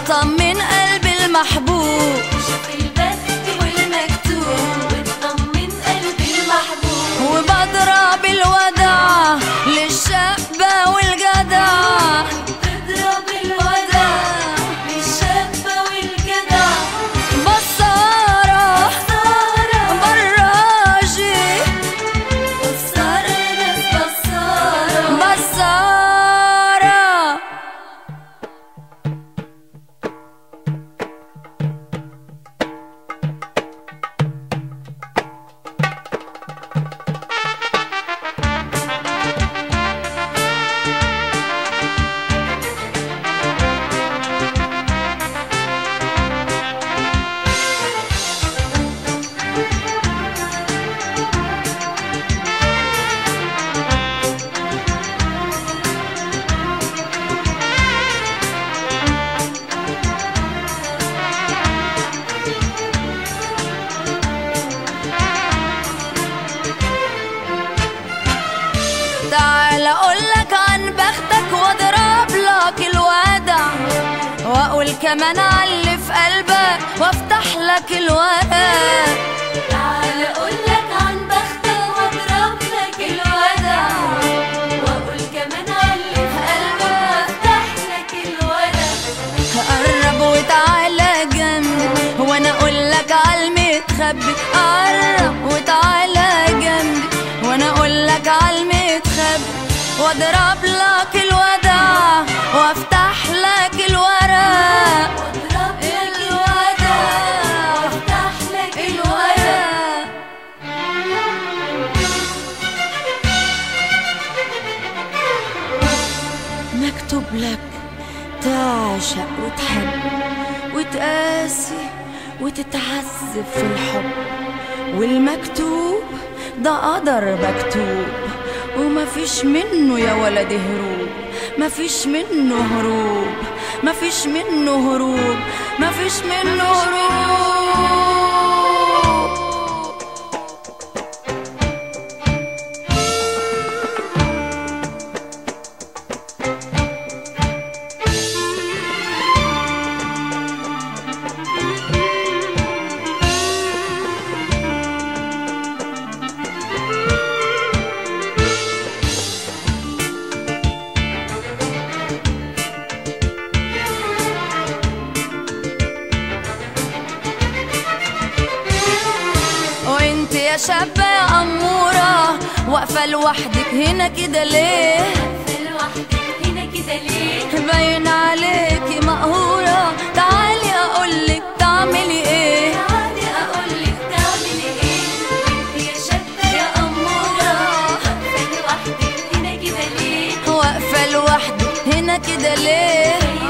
واطمن قلبي المحبوب شوف البخت والمكتوب وتطمن قلبي المحبوب وبضرب الوداع للشابة والجدع تضرب الوداع للشابة والجدع بصارة سارة براجي بصارة ناس بصارة بصارة تعال اقولك عن بختك واضرب لك الودع واقول كمان علي في قلبك وافتح لك الورق تعال اقولك عن بختك واضرب لك الودع واقول كمان علي في قلبك وافتح لك الورق قرب وتعالى جنبي وانا اقول لك على المتخبي قرب وتعالى جنبي وانا اقول لك على المتخبي واضرب لك الودع وافتح لك الورق واضرب لك الودع وافتح لك الورق مكتوب لك تعشق وتحب وتقاسي وتتعذب في الحب والمكتوب ده قدر مكتوب ومفيش منه يا ولد هروب مفيش منه هروب مفيش منه هروب مفيش منه هروب وانت يا شابة يا أمورة واقفة لوحدك هنا كده ليه في لوحدك هنا كده ليه باين عليكي مقهورة تعالي أقولك تعملي ايه تعالي اقولك تعملي ايه وانت يا شابة يا أمورة في لوحدك هنا كده ليه واقفة لوحدك هنا كده ليه